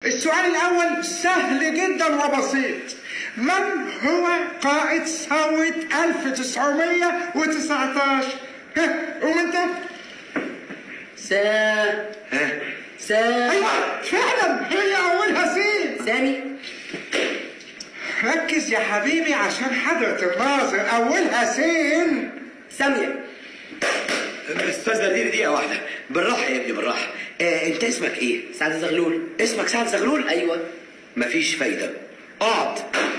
السؤال الأول سهل جدا وبسيط من هو قائد ثورة 1919 ها قوم انت سا ها سا ايوه فعلا هي اولها سين سامي ركز يا حبيبي عشان حضرة الناظر اولها سين سامية استاذ ندير دقيقه واحده بالراحه يا ابني بالراحه آه انت اسمك ايه سعد زغلول اسمك سعد زغلول ايوه مفيش فايده اقعد